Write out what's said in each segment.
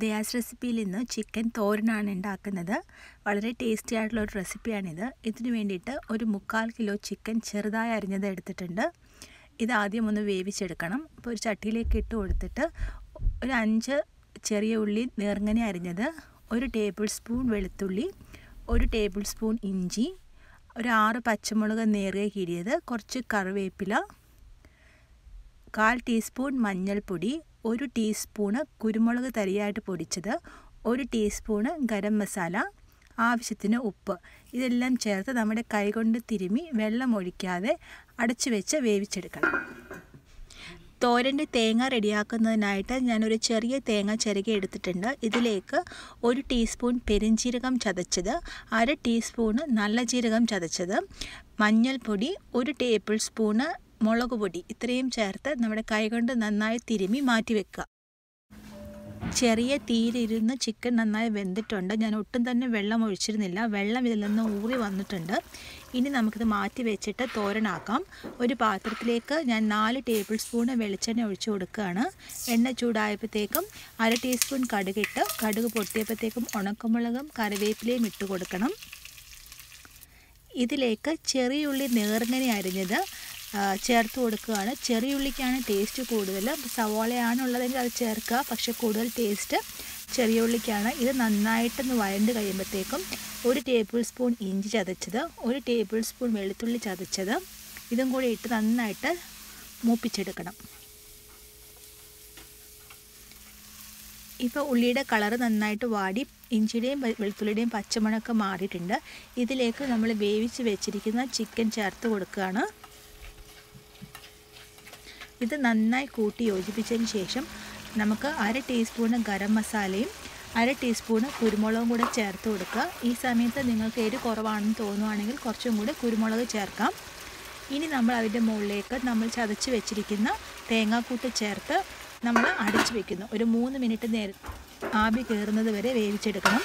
ദയാസ് റെസിപ്പിയിൽ ഇന്ന് ചിക്കൻ തോരനാണ് ഉണ്ടാക്കുന്നത് വളരെ ടേസ്റ്റി ആയിട്ടുള്ള ഒരു റെസിപ്പിയാണിത് ഇതിന് വേണ്ടിയിട്ട് ഒരു മുക്കാൽ കിലോ ചിക്കൻ ചെറുതായി അരിഞ്ഞത് എടുത്തിട്ടുണ്ട് ഇത് ആദ്യം ഒന്ന് വേവിച്ചെടുക്കണം അപ്പോൾ ഒരു ചട്ടിയിലേക്ക് ഇട്ട് കൊടുത്തിട്ട് ഒരു അഞ്ച് ചെറിയ ഉള്ളി നേർങ്ങനെ അരിഞ്ഞത് ഒരു ടേബിൾ സ്പൂൺ വെളുത്തുള്ളി ഒരു ടേബിൾ സ്പൂൺ ഇഞ്ചി ഒരു ആറ് പച്ചമുളക് നേറിയ കീരിയത് കുറച്ച് കറിവേപ്പില കാൽ ടീസ്പൂൺ മഞ്ഞൾപ്പൊടി ഒരു ടീസ്പൂണ് കുരുമുളക് തരിയായിട്ട് പൊടിച്ചത് ഒരു ടീസ്പൂണ് ഗരം മസാല ആവശ്യത്തിന് ഉപ്പ് ഇതെല്ലാം ചേർത്ത് നമ്മുടെ കൈകൊണ്ട് തിരുമി വെള്ളം ഒഴിക്കാതെ അടച്ചു വെച്ച് വേവിച്ചെടുക്കണം തോരൻ്റെ തേങ്ങ റെഡിയാക്കുന്നതിനായിട്ട് ഞാനൊരു ചെറിയ തേങ്ങ ചിരകി എടുത്തിട്ടുണ്ട് ഇതിലേക്ക് ഒരു ടീസ്പൂൺ പെരിഞ്ചീരകം ചതച്ചത് അര ടീസ്പൂണ് നല്ല ജീരകം ചതച്ചത് മഞ്ഞൾപ്പൊടി ഒരു ടേബിൾ സ്പൂണ് മുളക് പൊടി ഇത്രയും ചേർത്ത് നമ്മുടെ കൈകൊണ്ട് നന്നായി തിരുമി മാറ്റി വെക്കുക ചെറിയ തീയിലിരുന്ന് ചിക്കൻ നന്നായി വെന്തിട്ടുണ്ട് ഞാൻ ഒട്ടും തന്നെ വെള്ളം ഒഴിച്ചിരുന്നില്ല വെള്ളം ഇതിൽ നിന്ന് ഊറി വന്നിട്ടുണ്ട് ഇനി നമുക്കിത് മാറ്റി വെച്ചിട്ട് തോരനാക്കാം ഒരു പാത്രത്തിലേക്ക് ഞാൻ നാല് ടേബിൾ സ്പൂണ് വെളിച്ചെണ്ണ ഒഴിച്ചു കൊടുക്കുകയാണ് എണ്ണ ചൂടായപ്പോഴത്തേക്കും അര ടീസ്പൂൺ കടുകിട്ട് കടുക് പൊട്ടിയപ്പോഴത്തേക്കും ഉണക്കമുളകും കറിവേപ്പിലയും ഇട്ട് കൊടുക്കണം ഇതിലേക്ക് ചെറിയുള്ളി നേർങ്ങനെ അരിഞ്ഞത് ചേർത്ത് കൊടുക്കുകയാണ് ചെറിയുള്ളിക്കാണ് ടേസ്റ്റ് കൂടുതൽ സവോളയാണുള്ളതെങ്കിൽ അത് ചേർക്കുക പക്ഷേ കൂടുതൽ ടേസ്റ്റ് ചെറിയ ഉള്ളിക്കാണ് ഇത് നന്നായിട്ടൊന്ന് വഴണ്ട് കഴിയുമ്പോഴത്തേക്കും ഒരു ടേബിൾ സ്പൂൺ ഇഞ്ചി ചതച്ചത് ഒരു ടേബിൾ സ്പൂൺ വെളുത്തുള്ളി ചതച്ചത് ഇതും കൂടി ഇട്ട് നന്നായിട്ട് മൂപ്പിച്ചെടുക്കണം ഇപ്പോൾ ഉള്ളിയുടെ കളറ് നന്നായിട്ട് വാടി ഇഞ്ചിയുടെയും വെളുത്തുള്ളിയുടെയും പച്ചമണമൊക്കെ മാറിയിട്ടുണ്ട് ഇതിലേക്ക് നമ്മൾ വേവിച്ച് വെച്ചിരിക്കുന്ന ചിക്കൻ ചേർത്ത് കൊടുക്കുകയാണ് ഇത് നന്നായി കൂട്ടി യോജിപ്പിച്ചതിന് ശേഷം നമുക്ക് അര ടീസ്പൂണ് ഗരം മസാലയും അര ടീസ്പൂണ് കുരുമുളകും കൂടെ ചേർത്ത് കൊടുക്കുക ഈ സമയത്ത് നിങ്ങൾക്ക് എരി കുറവാണെന്ന് തോന്നുവാണെങ്കിൽ കുറച്ചും കൂടെ കുരുമുളക് ചേർക്കാം ഇനി നമ്മൾ അതിൻ്റെ മുകളിലേക്ക് നമ്മൾ ചതച്ച് വെച്ചിരിക്കുന്ന തേങ്ങാക്കൂട്ട് ചേർത്ത് നമ്മൾ അടച്ചു വെക്കുന്നു ഒരു മൂന്ന് മിനിറ്റ് നേരം ആവി കയറുന്നത് വരെ വേവിച്ചെടുക്കണം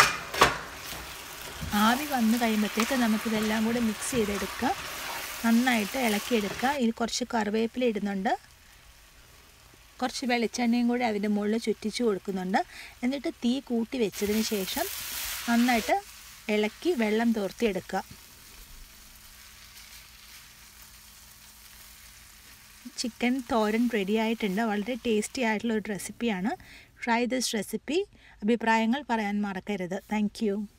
ആവി വന്നു കഴിയുമ്പോഴത്തേക്ക് നമുക്കിതെല്ലാം കൂടെ മിക്സ് ചെയ്തെടുക്കുക നന്നായിട്ട് ഇളക്കിയെടുക്കുക ഇത് കുറച്ച് കറിവേപ്പില ഇടുന്നുണ്ട് കുറച്ച് വെളിച്ചെണ്ണയും കൂടി അതിൻ്റെ മുകളിൽ ചുറ്റിച്ച് കൊടുക്കുന്നുണ്ട് എന്നിട്ട് തീ കൂട്ടി വെച്ചതിന് ശേഷം നന്നായിട്ട് ഇളക്കി വെള്ളം തോർത്തിയെടുക്കുക ചിക്കൻ തോരൻ റെഡി ആയിട്ടുണ്ട് വളരെ ടേസ്റ്റി ആയിട്ടുള്ള ഒരു റെസിപ്പിയാണ് ട്രൈ ദിസ് റെസിപ്പി അഭിപ്രായങ്ങൾ പറയാൻ മറക്കരുത് താങ്ക്